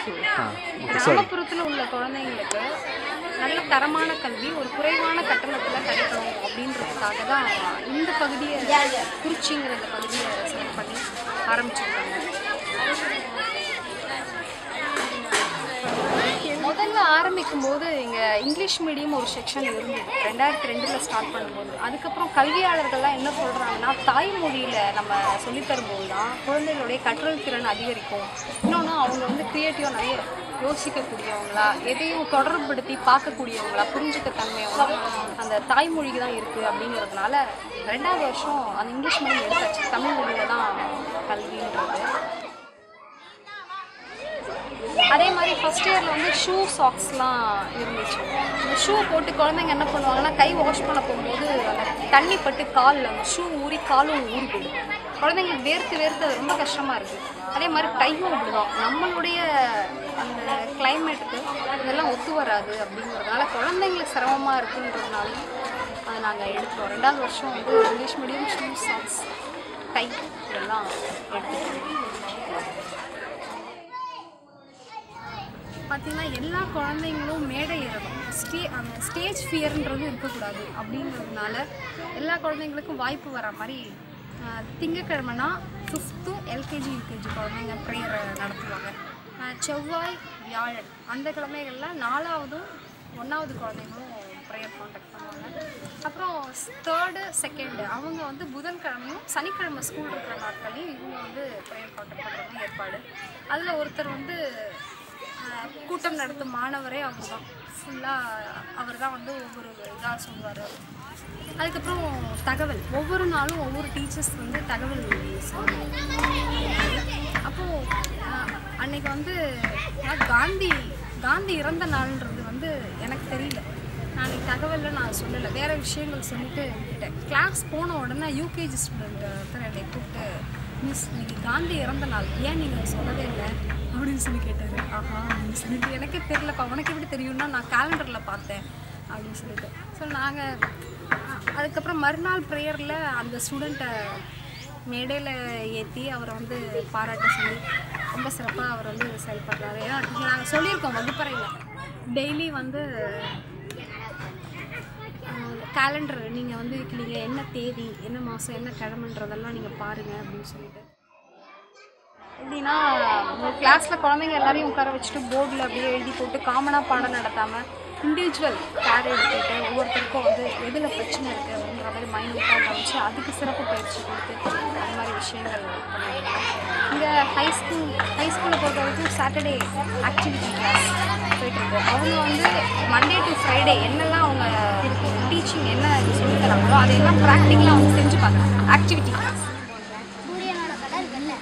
School ஆ okay sorry கிராமப்புறத்தில் உள்ள குழந்தைங்களுக்கு நல்ல தரமான கல்வி ஒரு குறைவான கட்டணத்தில் கிடைக்கணும் அப்படின்றதுக்காக தான் இந்த பகுதியை குறிச்சிங்கிற இந்த பகுதியை செலக்ட் பண்ணி ஆரம்பிச்சிருக்காங்க முதல்ல ஆரம்பிக்கும் போது இங்கே இங்கிலீஷ் மீடியம் ஒரு செக்ஷன் இருந்தது ரெண்டாயிரத்தி ரெண்டில் ஸ்டார்ட் பண்ணும்போது அதுக்கப்புறம் கல்வியாளர்கள்லாம் என்ன சொல்கிறாங்கன்னா தாய்மொழியில் நம்ம சொல்லித் தரும்போது தான் குழந்தைகளுடைய கற்றல் திறன் அதிகரிக்கும் இன்னொன்று அவங்க வந்து க்ரியேட்டிவாக நிறைய யோசிக்கக்கூடியவங்களா எதையும் தொடர்புபடுத்தி பார்க்கக்கூடியவங்களா புரிஞ்சுக்க தன்மையவங்க அந்த தாய்மொழிக்கு தான் இருக்குது அப்படிங்கிறதுனால ரெண்டாவது வருஷம் அந்த இங்கிலீஷ் மீடியம் எடுத்தாச்சு தமிழ் மொழியில் தான் கல்வின்றது அதே மாதிரி ஃபஸ்ட் இயரில் வந்து ஷூ சாக்ஸ்லாம் இருந்துச்சு இந்த ஷூ போட்டு குழந்தைங்க என்ன பண்ணுவாங்கன்னா கை வாஷ் பண்ண போகும்போது அந்த தண்ணி பட்டு காலில் அந்த ஷூ ஊறி காலும் ஊறி போயிடும் குழந்தைங்களுக்கு வேர்த்து வேர்த்து அது ரொம்ப கஷ்டமாக இருக்குது அதே மாதிரி டையும் அப்படிதான் நம்மளுடைய அந்த கிளைமேட்டுக்கு இதெல்லாம் ஒத்து வராது அப்படிங்கிறதுனால குழந்தைங்களுக்கு சிரமமாக இருக்குன்றதுனால அதை நாங்கள் எடுத்தோம் ரெண்டாவது வருஷம் வந்து English medium shoe socks tie இதெல்லாம் எடுத்துக்கிட்டோம் பார்த்தீங்கன்னா எல்லா குழந்தைங்களும் மேடை ஏறணும் ஸ்டே அந்த ஸ்டேஜ் ஃபியர்ன்றது இருக்கக்கூடாது அப்படிங்கிறதுனால எல்லா குழந்தைங்களுக்கும் வாய்ப்பு வர மாதிரி ஆஹ், திங்கட்கிழமைனா ஃபிஃப்த்தும் எல்கேஜி யூகேஜி குழந்தைங்க ப்ரேயரை நடத்துவாங்க ஆஹ், செவ்வாய் வியாழன் அந்த கிழமைகளில் நாலாவதும் ஒன்றாவது குழந்தைங்களும் ப்ரேயர் காண்டாக்ட் பண்ணுவாங்க அப்புறம் தேர்டு செகண்டு அவங்க வந்து புதன்கிழமையும் சனிக்கிழமை ஸ்கூல் இருக்கிற நாட்களையும் இவங்க வந்து ப்ரேயர் காண்டாக்ட் பண்ணுறது ஏற்பாடு அதில் ஒருத்தர் வந்து ஆஹ் கூட்டம் நடத்தும் மாணவரே அவர் தான் ஃபுல்லாக அவர் தான் வந்து ஒவ்வொரு இதாக சொல்லுவார் அதுக்கப்புறம் தகவல் ஒவ்வொரு நாளும் ஒவ்வொரு டீச்சர்ஸ் வந்து தகவல் சொல்லுவாங்க அப்போது அன்னைக்கு வந்து நான் காந்தி காந்தி இறந்த நாள்ன்றது வந்து எனக்கு தெரியல நான் அன்னைக்கு தகவலில் நான் சொல்லலை வேறு விஷயங்கள் சொல்லிட்டு விட்டுட்டேன் கிளாஸ் போன உடனே யூகேஜி ஸ்டூடெண்ட் ஒருத்தர் என்னை கூப்பிட்டு மிஸ் இன்னைக்கு காந்தி இறந்த நாள் ஏன் நீங்கள் சொல்லவே இல்லை அப்படின்னு சொல்லி கேட்டார் ஆஹா அப்படின்னு சொல்லிட்டு எனக்கே தெரிலப்பா உனக்கு எப்படி தெரியும்னா நான் கேலண்டரில் பார்த்தேன் அப்படின்னு சொல்லிட்டு ஸோ நாங்கள் அதுக்கப்புறம் மறுநாள் ப்ரேயரில் அந்த ஸ்டூடெண்ட்டை மேடையில் ஏற்றி அவரை வந்து பாராட்ட சொல்லி ரொம்ப சிறப்பாக அவர் வந்து செயல்படுறாரு ஏன்னா நாங்கள் சொல்லியிருக்கோம் வகுப்பறையில் டெய்லி வந்து கேலண்டர் நீங்கள் வந்து நீங்கள் என்ன தேதி என்ன மாதம் என்ன கிழமைன்றதெல்லாம் நீங்கள் பாருங்கள் அப்படின்னு சொல்லிட்டு எப்படின்னா ஒரு கிளாஸில் குழந்தைங்க எல்லாரையும் உட்கார வச்சுட்டு போர்டில் அப்படியே எழுதி போட்டு காமனாக பாடம் நடத்தாமல் இண்டிவிஜுவல் கேர் எடுத்துக்கிட்டு ஒவ்வொருத்தருக்கும் வந்து எதில் பிரச்சனை இருக்குது அப்படின்ற மாதிரி மைனூட்டாக கவனிச்சு அதுக்கு சிறப்பு பயிற்சி கொடுத்து அந்த மாதிரி விஷயங்கள் பண்ணியிருக்கோம் இங்கே ஹை ஸ்கூல் ஹை ஸ்கூலை பொறுத்த வரைக்கும் சாட்டர்டே ஆக்டிவிட்டி கிளாஸ் போயிட்டுருக்கு அவங்க வந்து மண்டே டு ஃப்ரைடே என்னெல்லாம் அவங்க டீச்சிங் என்ன சொல்லித் தராங்களோ அதையெல்லாம் ப்ராக்டிக்கலாக அவங்க செஞ்சு பார்க்குறாங்க ஆக்டிவிட்டி கிளாஸ் சூரியனோட கலர் வெள்ளை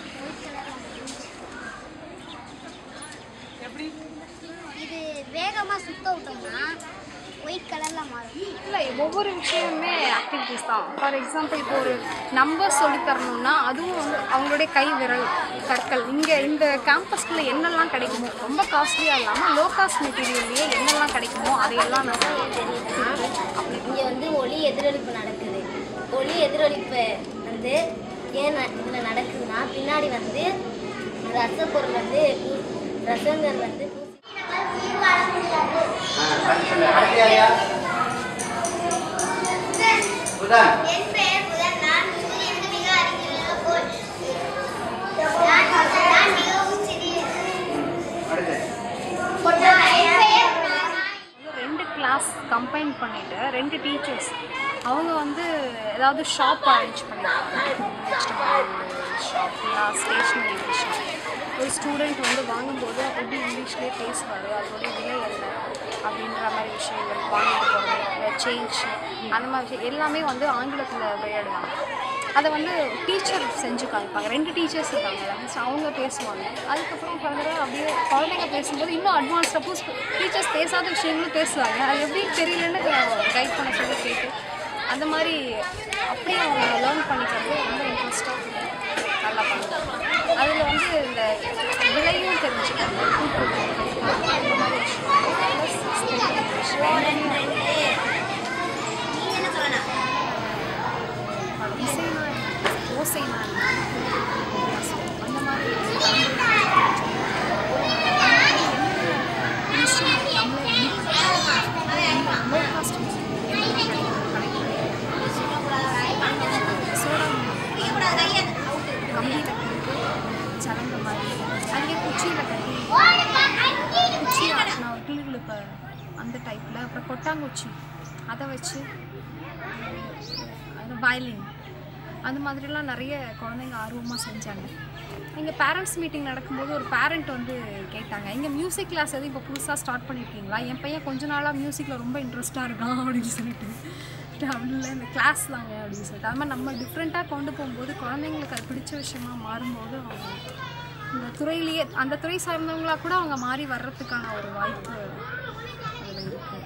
இது வேகமாக சுத்த விட்டோம்னா ஒயிட் கலரில் மாறும் இல்லை ஒவ்வொரு விஷயமுமே ஆக்டிவிட்டீஸ் தான் ஃபார் எக்ஸாம்பிள் இப்போ ஒரு நம்பர் சொல்லி தரணும்னா அதுவும் வந்து அவங்களுடைய கை விரல் கற்கள் இங்கே இந்த கேம்பஸ்குள்ளே என்னெல்லாம் கிடைக்குமோ ரொம்ப காஸ்ட்லியாக இல்லாமல் லோ காஸ்ட் மெட்டீரியல்லையே என்னெல்லாம் கிடைக்குமோ அதையெல்லாம் நம்ம அப்படி இங்கே வந்து ஒளி எதிரொலிப்பு நடக்குது ஒளி எதிரொலிப்பு வந்து ஏன் இதில் நடக்குதுன்னா பின்னாடி வந்து ரசப்பொருள் வந்து பூ- ரசங்கள் வந்து என் பெயர் புதன் நான் சூரியனுக்கு மிக அருகில் உள்ள கோள் நான் நான் மிகவும் சிறிய என் பெயர் ரெண்டு கிளாஸ் கம்பைன் பண்ணிவிட்டு ரெண்டு டீச்சர்ஸ் அவங்க வந்து ஏதாவது ஷாப் அரேஞ்ச் பண்ணியிருக்காங்க வெஜிடபிள் ஷாப் இல்லை ஸ்டேஷ்னரி ஷாப் ஒரு ஸ்டூடெண்ட் வந்து வாங்கும்போது எப்படி இங்கிலீஷ்லேயே பேசுவார் அதோடைய விலை என்ன அப்படின்ற மாதிரி விஷயங்கள் வாங்கிட்டு போகிறது இல்லை சேஞ்ச் அந்த மாதிரி விஷயம் எல்லாமே வந்து ஆங்கிலத்தில் விளையாடுவாங்க அதை வந்து டீச்சர் செஞ்சு காமிப்பாங்க ரெண்டு டீச்சர்ஸ் இருக்காங்க ஸோ அவங்க பேசுவாங்க அதுக்கப்புறம் ஃபர்தராக அப்படியே குழந்தைங்க பேசும்போது இன்னும் அட்வான்ஸ் சப்போஸ் டீச்சர்ஸ் பேசாத விஷயங்களும் பேசுவாங்க அது எப்படி தெரியலன்னு கைட் பண்ண சொல்லி கேட்டு அந்த மாதிரி அப்படியே அவங்க லேர்ன் பண்ணிக்கிறது ரொம்ப இன்ட்ரெஸ்ட்டாக நல்லா பண்ணுவாங்க அதில் வந்து இந்த விலையும் தெரிஞ்சுக்காங்க அந்த மாதிரி விஷயம் இசைனா ஓசைனா என்ன? அந்த மாதிரி கண்ணாங்கூச்சி அதை வச்சு அது வயலின் அந்த மாதிரிலாம் நிறைய குழந்தைங்க ஆர்வமாக செஞ்சாங்க எங்கள் பேரண்ட்ஸ் மீட்டிங் நடக்கும்போது ஒரு பேரண்ட் வந்து கேட்டாங்க எங்கள் மியூசிக் கிளாஸ் எதுவும் இப்போ புதுசாக ஸ்டார்ட் பண்ணியிருக்கீங்களா என் பையன் கொஞ்ச நாளாக மியூசிக்கில் ரொம்ப இன்ட்ரெஸ்ட்டாக இருக்கான் அப்படின்னு சொல்லிட்டு அப்படி இல்லை இந்த கிளாஸ் தாங்க அப்படின்னு சொல்லிட்டு அது மாதிரி நம்ம டிஃப்ரெண்ட்டாக கொண்டு போகும்போது குழந்தைங்களுக்கு அது பிடிச்ச விஷயமா மாறும்போது அவங்க இந்த துறையிலேயே அந்த துறை சார்ந்தவங்களா கூட அவங்க மாறி வர்றதுக்கான ஒரு வாய்ப்பு அதில் இருக்குது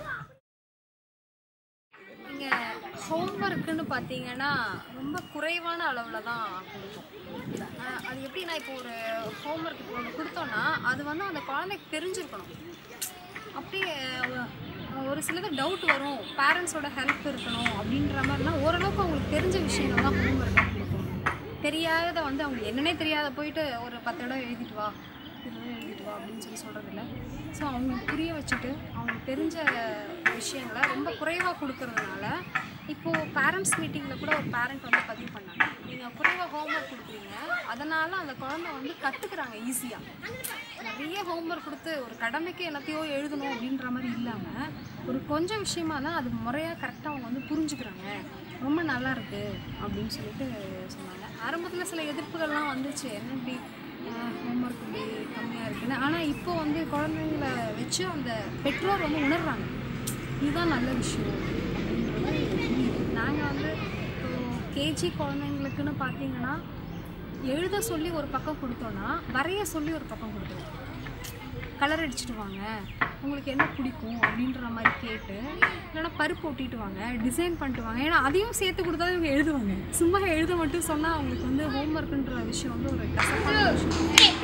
நீங்கள் ஹோம்ஒர்க்குன்னு பார்த்தீங்கன்னா ரொம்ப குறைவான அளவில் தான் கொடுப்போம் அஹ் அது எப்படின்னா இப்போ ஒரு ஹோம்ஒர்க் இப்போ ஒன்று கொடுத்தோன்னா அது வந்து அந்த குழந்தைக்கு தெரிஞ்சிருக்கணும் அப்படியே அஹ், ஒரு சிலது டவுட் வரும் பேரண்ட்ஸோட ஹெல்ப் இருக்கணும் அப்படின்ற மாதிரினா ஓரளவுக்கு அவங்களுக்கு தெரிஞ்ச விஷயங்கள் தான் ஹோம்ஒர்க்காக கொடுப்போம் தெரியாத வந்து அவங்களுக்கு என்னன்னே தெரியாத போயிட்டு ஒரு பத்து இடம் எழுதிட்டு வா இருபது எழுதிட்டு வா அப்படின்னு சொல்லி சொல்கிறது இல்லை ஸோ அவங்களுக்கு புரிய வச்சுட்டு அவங்களுக்கு தெரிஞ்ச விஷயங்களை ரொம்ப குறைவாக கொடுக்கறதுனால இப்போது பேரண்ட்ஸ் மீட்டிங்கில் கூட ஒரு பேரண்ட் வந்து பதிவு பண்ணாங்க நீங்கள் குறைவாக ஹோம்ஒர்க் கொடுக்குறீங்க அதனால் அந்த குழந்தை வந்து கற்றுக்குறாங்க ஈஸியாக நிறைய ஹோம்ஒர்க் கொடுத்து ஒரு கடமைக்கு என்னத்தையோ எழுதணும் அப்படின்ற மாதிரி இல்லாமல் ஒரு கொஞ்சம் விஷயமா தான் அது முறையாக கரெக்டாக அவங்க வந்து புரிஞ்சுக்கிறாங்க ரொம்ப நல்லா இருக்கு அப்படின்னு சொல்லிட்டு சொன்னாங்க ஆரம்பத்தில் சில எதிர்ப்புகள்லாம் வந்துச்சு என்ன இப்படி ஹோம்ஒர்க் இப்படி கம்மியாக இருக்குன்னு ஆனால் இப்போ வந்து குழந்தைங்கள வச்சு அந்த பெற்றோர் வந்து உணர்றாங்க இதுதான் நல்ல விஷயம் நாங்கள் வந்து இப்போ கேஜி குழந்தைங்களுக்குன்னு பார்த்தீங்கன்னா எழுத சொல்லி ஒரு பக்கம் கொடுத்தோன்னா வரைய சொல்லி ஒரு பக்கம் கொடுத்துருவோம் கலர் அடிச்சுட்டு வாங்க உங்களுக்கு என்ன பிடிக்கும் அப்படின்ற மாதிரி கேட்டு இல்லைன்னா பருப்பு ஒட்டிட்டு வாங்க டிசைன் பண்ணிட்டு வாங்க ஏன்னா அதையும் சேர்த்து கொடுத்தா இவங்க எழுதுவாங்க சும்மா எழுத மட்டும் சொன்னால் அவங்களுக்கு வந்து ஹோம்ஒர்க்குன்ற விஷயம் வந்து ஒரு கஷ்டமான விஷயம்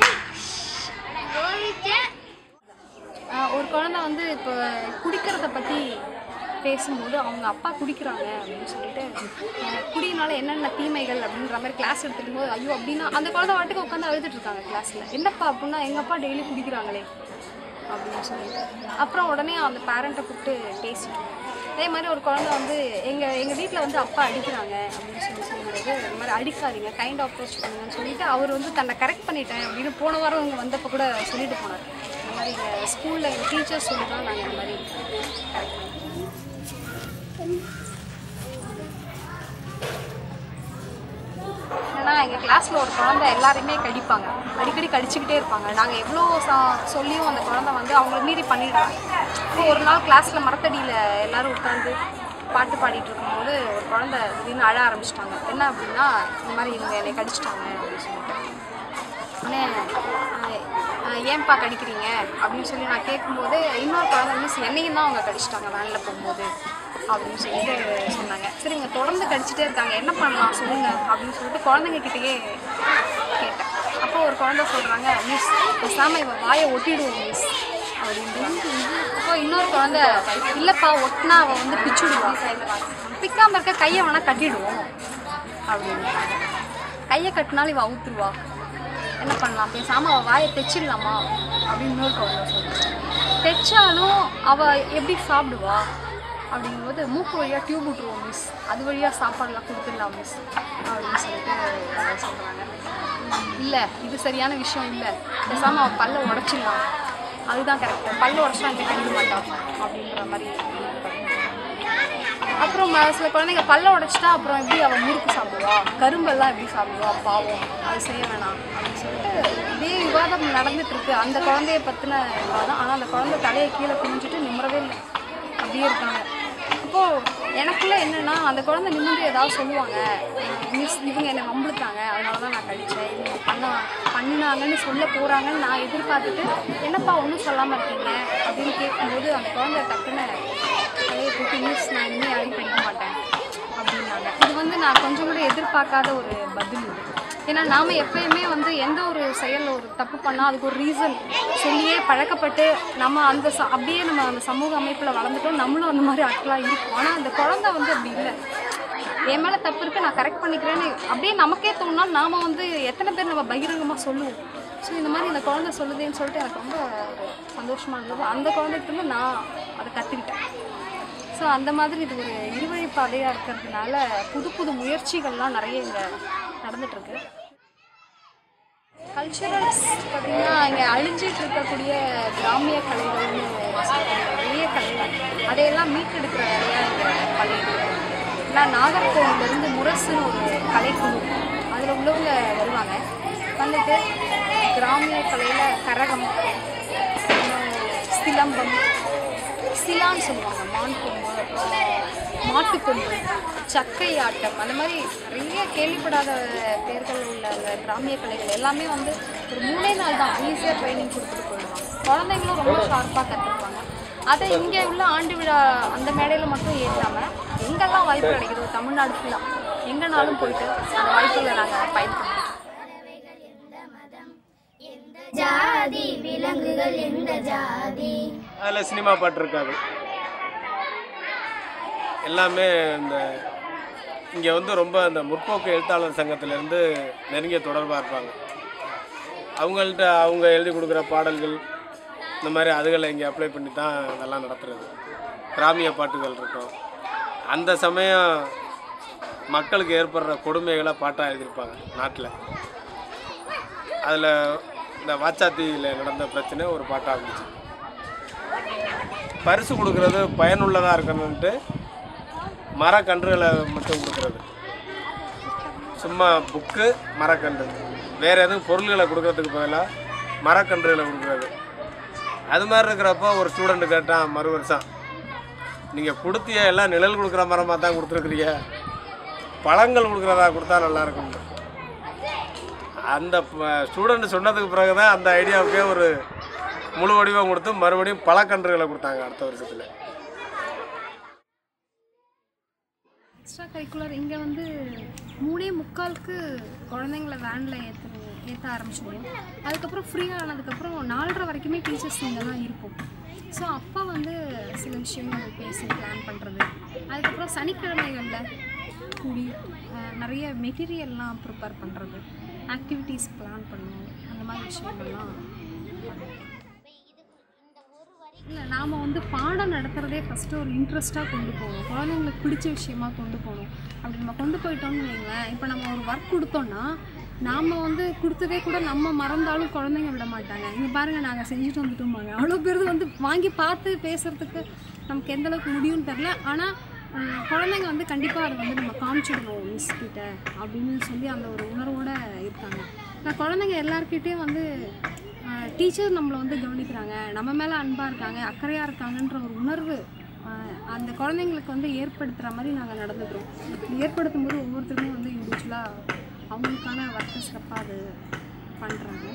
ஆஹ் ஒரு குழந்தை வந்து இப்போ குடிக்கிறத பற்றி பேசும்போது அவங்க அப்பா குடிக்கிறாங்க அப்படின்னு சொல்லிட்டு ஆஹ் குடியினால என்னென்ன தீமைகள் அப்படின்ற மாதிரி கிளாஸ் எடுத்துக்கும் போது ஐயோ அப்படின்னா அந்த குழந்தை வாட்டுக்கு உட்காந்து அழுதுட்டு இருக்காங்க கிளாஸில் என்னப்பா அப்படின்னா எங்கள் அப்பா டெய்லி குடிக்கிறாங்களே அப்படின்னு சொல்லிட்டு அப்புறம் உடனே அந்த பேரண்ட்டை கூப்பிட்டு பேசிட்டோம் அதே மாதிரி ஒரு குழந்தை வந்து எங்கள் எங்கள் வீட்டில் வந்து அப்பா அடிக்கிறாங்க அப்படின்னு சொல்லி சொல்லும்போது இந்த மாதிரி அடிக்காதீங்க கைண்ட் அப்ரோச் பண்ணுங்கன்னு சொல்லிட்டு அவர் வந்து தன்னை கரெக்ட் பண்ணிட்டேன் அப்படின்னு போன வாரம் அவங்க வந்தப்போ கூட சொல்லிட்டு போனார் இந்த மாதிரி எங்கள் ஸ்கூலில் எங்கள் டீச்சர்ஸ் சொல்லி தான் நாங்கள் இந்த மாதிரி கரெக்ட் பண்ணோம் ஏன்னா எங்கள் கிளாஸில் ஒரு குழந்தை எல்லாரையுமே கடிப்பாங்க அடிக்கடி கடிச்சுக்கிட்டே இருப்பாங்க நாங்கள் எவ்வளோ சா சொல்லியும் அந்த குழந்தை வந்து அவங்கள மீறி பண்ணிடுறாங்க இப்போ ஒரு நாள் கிளாஸில் மரத்தடியில் எல்லாரும் உட்காந்து பாட்டு பாடிட்டு இருக்கும்போது ஒரு குழந்தை திடீர்னு அழ ஆரம்பிச்சிட்டாங்க என்ன அப்படின்னா இந்த மாதிரி இவங்க என்னை கடிச்சிட்டாங்க அப்படின்னு சொல்லிட்டு உடனே ஆஹ், ஆஹ், ஏன்பா கடிக்கிறீங்க அப்படின்னு சொல்லி நான் கேட்கும்போது இன்னொரு குழந்தை மிஸ் என்னையும் தான் அவங்க கடிச்சிட்டாங்க வேனில் போகும்போது அப்படின்னு சொல்லிட்டு சொன்னாங்க சரிங்க தொடர்ந்து கடிச்சிட்டே இருக்காங்க என்ன பண்ணலாம் சொல்லுங்க அப்படின்னு சொல்லிட்டு குழந்தைங்க கிட்டேயே கேட்டேன் அப்போ ஒரு குழந்தை சொல்கிறாங்க மிஸ் பேசாமல் இவன் வாயை ஒட்டிடுவோம் மிஸ் அப்படின்னு அப்போ இன்னொரு குழந்தை இல்லைப்பா ஒட்டினா அவள் வந்து பிச்சுடுவான் பிக்காமல் இருக்க கையை வேணால் கட்டிடுவோம் அப்படின்னு கையை கட்டினாலும் இவள் அவுத்துருவா என்ன பண்ணலாம் பேசாமல் அவள் வாயை தைச்சிடலாமா அப்படின்னு இன்னொரு குழந்தை சொல்லுவாங்க தைச்சாலும் அவள் எப்படி சாப்பிடுவா அப்படிங்கும்போது மூக்கு வழியாக டியூப் விட்ருவோம் மிஸ் அது வழியாக சாப்பாடெல்லாம் கொடுத்துடலாம் மிஸ் அப்படின்னு சொல்லிட்டு சொல்கிறாங்க இல்லை இது சரியான விஷயம் இல்லை பேசாமல் அவள் பல்ல உடச்சிடலாம் அதுதான் கரெக்டு பல்ல உடச்சா என்கிட்ட கடிக்க மாட்டான் அப்படின்ற மாதிரி அப்புறம் ம- சில குழந்தைங்க பல்ல உடைச்சிட்டா அப்புறம் எப்படி அவள் முறுக்கு சாப்பிடுவா கரும்பெல்லாம் எப்படி சாப்பிடுவா பாவம் அது செய்ய வேணாம் அப்படின்னு சொல்லிட்டு இதே விவாதம் நடந்துட்டு இருக்கு அந்த குழந்தைய பற்றின விவாதம் ஆனால் அந்த குழந்தை தலையை கீழே குனிஞ்சிட்டு நிம்மறவே இல்லை அப்படியே இருக்காங்க அப்போது எனக்குள்ள என்னன்னா அந்த குழந்தை நிமிர்ந்து ஏதாவது சொல்லுவாங்க மிஸ் இவங்க என்னை வம்பிழுத்தாங்க அதனால தான் நான் கடித்தேன் இவங்க பண்ண பண்ணினாங்கன்னு சொல்ல போகிறாங்கன்னு நான் எதிர்பார்த்துட்டு என்னப்பா ஒன்றும் சொல்லாமல் இருக்கீங்க அப்படின்னு கேட்கும்போது அந்த குழந்தை டக்குன்னு தலையை தூக்கி மிஸ் நான் இனிமேல் யாரையும் படிக்க மாட்டேன் அப்படின்னாங்க இது வந்து நான் கொஞ்சம் கூட எதிர்பார்க்காத ஒரு பதில் இது ஏன்னா நாம் எப்பயுமே வந்து எந்த ஒரு செயலில் ஒரு தப்பு பண்ணால் அதுக்கு ஒரு ரீசன் சொல்லியே பழக்கப்பட்டு நம்ம அந்த ச அப்படியே நம்ம அந்த சமூக அமைப்பில் வளர்ந்துட்டோம் நம்மளும் அந்த மாதிரி ஆட்களாக இருக்கும் ஆனால் அந்த குழந்தை வந்து அப்படி இல்லை என் மேலே தப்பு இருக்கு நான் கரெக்ட் பண்ணிக்கிறேன்னு அப்படியே நமக்கே தோணுனா நாம் வந்து எத்தனை பேர் நம்ம பகிரங்கமாக சொல்லுவோம் ஸோ இந்த மாதிரி இந்த குழந்தை சொல்லுதேன்னு சொல்லிட்டு எனக்கு ரொம்ப ஒரு சந்தோஷமாக இருந்தது அந்த குழந்தைகிட்ட இருந்து நான் அதை கற்றுக்கிட்டேன் ஸோ அந்த மாதிரி இது ஒரு இருவழி பாதையாக இருக்கிறதுனால புது புது முயற்சிகள்லாம் நிறைய இங்கே நடந்துட்டுருக்கு கல்ச்சுரல்ஸ் பார்த்தீங்கன்னா இங்கே அழிஞ்சிட்டு இருக்கக்கூடிய கிராமிய கலைகள்னு சொல்லக்கூடிய நிறைய கலைகள் அதையெல்லாம் மீட்டெடுக்கிற வேலையாக இங்கே பண்ணிட்டு இருக்கோம் நான் நாகர்கோவிலேருந்து முரசுன்னு ஒரு கலைக்குழு அதில் உள்ளவங்க வருவாங்க வந்துட்டு கிராமிய கலையில் கரகம் அப்புறம் சிலம்பம் சிலான்னு சொல்லுவாங்க மான் கொம்பு மாட்டுக்கொம்பு சக்கை ஆட்டம் அந்த மாதிரி நிறைய கேள்விப்படாத பேர்கள் உள்ள அந்த கிராமிய கலைகள் எல்லாமே வந்து ஒரு மூணே நாள் தான் ஈஸியாக ட்ரைனிங் கொடுத்துட்டு போயிடுவாங்க குழந்தைங்களும் ரொம்ப ஷார்ப்பாக கற்றுப்பாங்க அதை இங்கே உள்ள ஆண்டு விழா அந்த மேடையில் மட்டும் ஏற்றாமல் எங்கெல்லாம் வாய்ப்பு கிடைக்குதோ தமிழ்நாடு ஃபுல்லாக எங்கேனாலும் போயிட்டு அந்த வாய்ப்புகளை நாங்கள் பயன்படுத்துவோம் ஜாதி விலங்குகள் எந்த ஜாதி அதில் சினிமா பாட்டு இருக்காது எல்லாமே இந்த இங்கே வந்து ரொம்ப இந்த முற்போக்கு எழுத்தாளர் சங்கத்திலேருந்து நெருங்கிய தொடர்பாக இருப்பாங்க அவங்கள்ட்ட அவங்க எழுதி கொடுக்குற பாடல்கள் இந்த மாதிரி அதுகளை இங்கே அப்ளை பண்ணி தான் இதெல்லாம் நடத்துறது கிராமிய பாட்டுகள் இருக்கும் அந்த சமயம் மக்களுக்கு ஏற்படுற கொடுமைகளை பாட்டாக எழுதியிருப்பாங்க நாட்டில் அதில் இந்த வாச்சாத்தியில் நடந்த பிரச்சனை ஒரு பாட்டாக இருந்துச்சு பரிசு கொடுக்கறது பயனுள்ளதாக இருக்கணுன்ட்டு மரக்கன்றுகளை மட்டும் கொடுக்கறது சும்மா புக்கு மரக்கன்று வேறு எதுவும் பொருள்களை கொடுக்கறதுக்கு பதிலாக மரக்கன்றுகளை கொடுக்குறது அது மாதிரி இருக்கிறப்போ ஒரு ஸ்டூடெண்ட் கேட்டான் மறு வருஷம் நீங்கள் கொடுத்திய எல்லாம் நிழல் கொடுக்குற மரமாக தான் கொடுத்துருக்குறீங்க பழங்கள் கொடுக்குறதா கொடுத்தா நல்லா இருக்கும் அந்த ஸ்டூடெண்ட் சொன்னதுக்கு பிறகு தான் அந்த ஐடியாவுக்கே ஒரு முழு வடிவம் கொடுத்து மறுபடியும் பழக்கன்றுகளை கொடுத்தாங்க அடுத்த வருஷத்தில் எக்ஸ்ட்ரா கரிக்குலர் இங்கே வந்து மூணே முக்காலுக்கு குழந்தைங்கள வேனில் ஏற்று ஏற்ற ஆரம்பிச்சிடுவோம் அதுக்கப்புறம் ஃப்ரீயாக ஆனதுக்கப்புறம் நாலரை வரைக்குமே டீச்சர்ஸ் இங்கே தான் இருப்போம் ஸோ அப்போ வந்து சில விஷயங்கள் பேசி பிளான் பண்ணுறது அதுக்கப்புறம் சனிக்கிழமைகளில் கூடி அஹ், நிறைய மெட்டீரியல்லாம் ப்ரிப்பேர் பண்ணுறது ஆக்டிவிட்டீஸ் பிளான் பண்ணுவோம் அந்த மாதிரி விஷயங்கள்லாம் பண்ணுவோம் இல்லை நாம் வந்து பாடம் நடத்துகிறதே ஃபஸ்ட்டு ஒரு இன்ட்ரெஸ்ட்டாக கொண்டு போகணும் குழந்தைங்களுக்கு பிடிச்ச விஷயமா கொண்டு போகணும் அப்படி நம்ம கொண்டு போயிட்டோம்னு வைங்களேன் இப்போ நம்ம ஒரு ஒர்க் கொடுத்தோம்னா நாம் வந்து கொடுத்ததே கூட நம்ம மறந்தாலும் குழந்தைங்க விட மாட்டாங்க இங்கே பாருங்கள் நாங்கள் செஞ்சுட்டு வந்துட்டோம்பாங்க அவ்வளோ பேர் வந்து வாங்கி பார்த்து பேசுகிறதுக்கு நமக்கு எந்த அளவுக்கு முடியும்னு தெரில ஆனால் ஹம், குழந்தைங்க வந்து கண்டிப்பாக அதை வந்து நம்ம காமிச்சிடணும் மிஸ் கிட்ட அப்படின்னு சொல்லி அந்த ஒரு உணர்வோட இருக்காங்க நான் குழந்தைங்க எல்லார்கிட்டேயும் வந்து டீச்சர் நம்மளை வந்து கவனிக்கிறாங்க நம்ம மேலே அன்பாக இருக்காங்க அக்கறையாக இருக்காங்கன்ற ஒரு உணர்வு ஆஹ், அந்த குழந்தைங்களுக்கு வந்து ஏற்படுத்துகிற மாதிரி நாங்கள் நடந்துக்கிறோம் ஏற்படுத்தும் போது ஒவ்வொருத்தருமே வந்து இண்டிவிஜுவலாக அவங்களுக்கான ஒர்க்கை சிறப்பாக அது பண்ணுறாங்க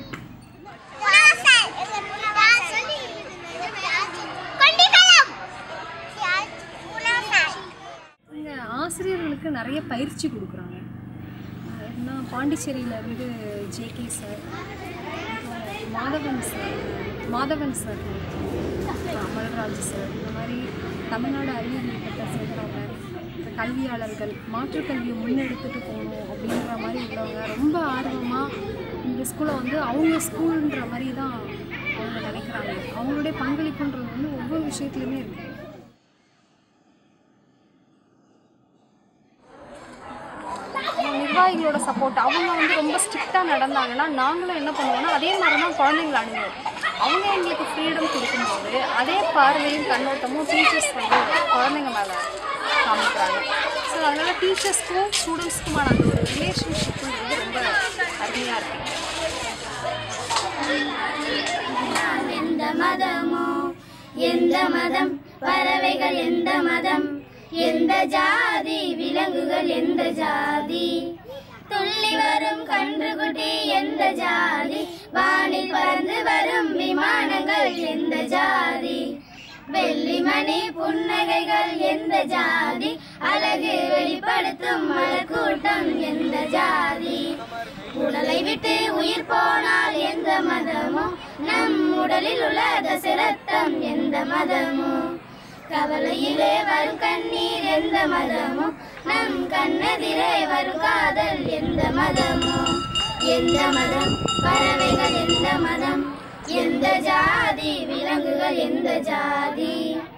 இங்கே ஆசிரியர்களுக்கு நிறைய பயிற்சி கொடுக்குறாங்க ஆஹ் எப்படின்னா பாண்டிச்சேரியில இருந்து ஜேகே சார் அப்புறம் மாதவன் சார் மாதவன் சார் அப்புறம் அமல்ராஜ் சார் இந்த மாதிரி தமிழ்நாடு அறிவியல் இயக்கத்தை சேர்ந்தவங்க இந்த கல்வியாளர்கள் மாற்றுக்கல்வியை முன்னெடுத்துட்டு போகணும் அப்படின்ற மாதிரி உள்ளவங்க ரொம்ப ஆர்வமாக இந்த ஸ்கூலை வந்து அவங்க ஸ்கூலுன்ற மாதிரி தான் அவங்க நினைக்கிறாங்க அவங்களுடைய பங்களிப்புன்றது வந்து ஒவ்வொரு விஷயத்துலையுமே இருக்குது நிர்வாகிகளோட சப்போர்ட் அவங்க வந்து ரொம்ப ஸ்ட்ரிக்டாக நடந்தாங்கன்னா நாங்களும் என்ன பண்ணுவோம்னா அதே மாதிரி தான் குழந்தைங்கள அணுகுவோம் அவங்க எங்களுக்கு ஃப்ரீடம் கொடுக்கும்போது அதே பார்வையும் கண்ணோட்டமும் டீச்சர்ஸ் வந்து குழந்தைங்க மேலே காமிக்கிறாங்க ஸோ அதனால் டீச்சர்ஸ்க்கும் ஸ்டூடெண்ட்ஸ்க்குமான அந்த ஒரு ரிலேஷன்ஷிப்புங்கிறது ரொம்ப அருமையாக இருக்குது எந்த மதமோ எந்த மதம் பறவைகள் எந்த மதம் எந்த ஜாதி விலங்குகள் எந்த ஜாதி துள்ளி வரும் கன்றுகுட்டி எந்த ஜாதி வானில் பறந்து வரும் விமானங்கள் எந்த ஜாதி வெள்ளிமணி புன்னகைகள் எந்த ஜாதி அழகு வெளிப்படுத்தும் மலர் கூட்டம் எந்த ஜாதி உடலை விட்டு உயிர் போனால் எந்த மதமோ நம் உடலில் உள்ள தசரத்தம் எந்த மதமோ கவலையிலே வரும் கண்ணீர் எந்த மதமோ நம் கண்ணெதிரே வரும் காதல் எந்த மதமோ எந்த மதம் பறவைகள் எந்த மதம் எந்த ஜாதி விலங்குகள் எந்த ஜாதி